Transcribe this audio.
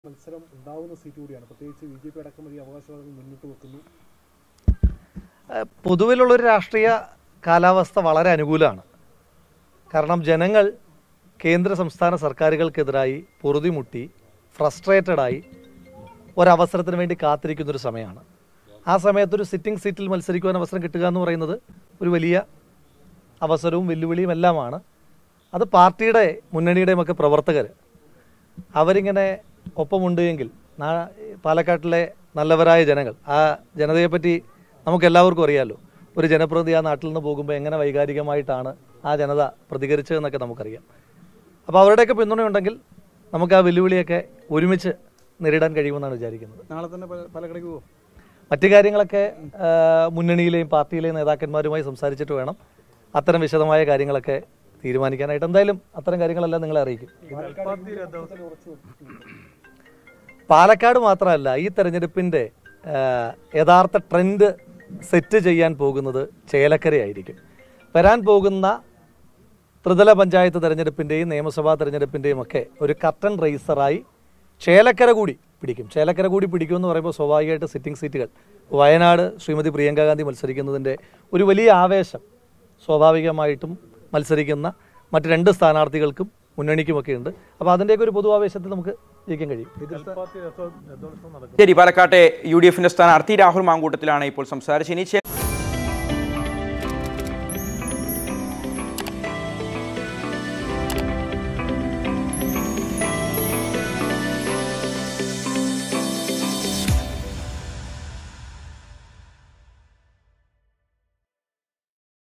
മത്സരം ഉണ്ടാവുന്ന സീറ്റ് കൂടിയാണ് പ്രത്യേകിച്ച് ബി ജെ പി അടക്കം വലിയ അവകാശവാദങ്ങൾ മുന്നിട്ട് വെക്കുന്നു ഏഹ് പൊതുവിലുള്ളൊരു രാഷ്ട്രീയ കാലാവസ്ഥ വളരെ അനുകൂലമാണ് കാരണം ജനങ്ങൾ കേന്ദ്ര സംസ്ഥാന സർക്കാരുകൾക്കെതിരായി പൊറുതിമുട്ടി ഫ്രസ്ട്രേറ്റഡായി ഒരവസരത്തിന് വേണ്ടി കാത്തിരിക്കുന്നൊരു സമയമാണ് ആ സമയത്തൊരു സിറ്റിംഗ് സീറ്റിൽ മത്സരിക്കുവാൻ അവസരം കിട്ടുക എന്ന് പറയുന്നത് ഒരു വലിയ അവസരവും വെല്ലുവിളിയും എല്ലാമാണ് അത് പാർട്ടിയുടെ മുന്നണിയുടെയും ഒക്കെ പ്രവർത്തകർ അവരിങ്ങനെ ഒപ്പമുണ്ട് എങ്കിൽ നാ- പാലക്കാട്ടിലെ നല്ലവരായ ജനങ്ങൾ ആ ജനതയെപ്പറ്റി നമുക്ക് എല്ലാവർക്കും അറിയാമല്ലോ ഒരു ജനപ്രതിനിധി ആ നാട്ടിൽ നിന്ന് പോകുമ്പോൾ എങ്ങനെ വൈകാരികമായിട്ടാണ് ആ ജനത പ്രതികരിച്ചതെന്നൊക്കെ നമുക്കറിയാം അപ്പോൾ അവരുടെയൊക്കെ പിന്തുണയുണ്ടെങ്കിൽ നമുക്ക് ആ വെല്ലുവിളിയൊക്കെ ഒരുമിച്ച് നേരിടാൻ കഴിയുമെന്നാണ് വിചാരിക്കുന്നത് നാളെ തന്നെ പാലക്കടയ്ക്ക് പോകും മറ്റു കാര്യങ്ങളൊക്കെ ആ, മുന്നണിയിലെയും പാർട്ടിയിലെയും നേതാക്കന്മാരുമായി സംസാരിച്ചിട്ട് വേണം അത്തരം വിശദമായ കാര്യങ്ങളൊക്കെ തീരുമാനിക്കാനായിട്ട് എന്തായാലും അത്തരം കാര്യങ്ങളെല്ലാം നിങ്ങളെ അറിയിക്കും പാലക്കാട് മാത്രമല്ല ഈ തെരഞ്ഞെടുപ്പിൻ്റെ ആ, യഥാർത്ഥ ട്രെൻഡ് സെറ്റ് ചെയ്യാൻ പോകുന്നത് ചേലക്കരയായിരിക്കും വരാൻ പോകുന്ന ത്രിതല പഞ്ചായത്ത് തെരഞ്ഞെടുപ്പിൻ്റെയും നിയമസഭാ തെരഞ്ഞെടുപ്പിൻ്റെയും ഒക്കെ ഒരു കർട്ടൻ റേസറായി ചേലക്കര കൂടി പിടിക്കും ചേലക്കര കൂടി പിടിക്കുമെന്ന് പറയുമ്പോൾ സ്വാഭാവികമായിട്ട് സിറ്റിംഗ് സീറ്റുകൾ വയനാട് ശ്രീമതി പ്രിയങ്ക ഗാന്ധി മത്സരിക്കുന്നതിൻ്റെ ഒരു വലിയ ആവേശം സ്വാഭാവികമായിട്ടും മത്സരിക്കുന്ന മറ്റ് രണ്ട് സ്ഥാനാർത്ഥികൾക്കും മുന്നണിക്കുമൊക്കെ ഉണ്ട് അപ്പോൾ അതിൻ്റെയൊക്കെ ഒരു പൊതുവാവേശത്തിൽ നമുക്ക് ജയിക്കാൻ കഴിയും ശരി പാലക്കാട്ടെ യു ഡി എഫിന്റെ സ്ഥാനാർത്ഥി രാഹുൽ മാങ്കൂട്ടത്തിലാണ് ഇപ്പോൾ സംസാരിച്ചത് ഇനി ചേല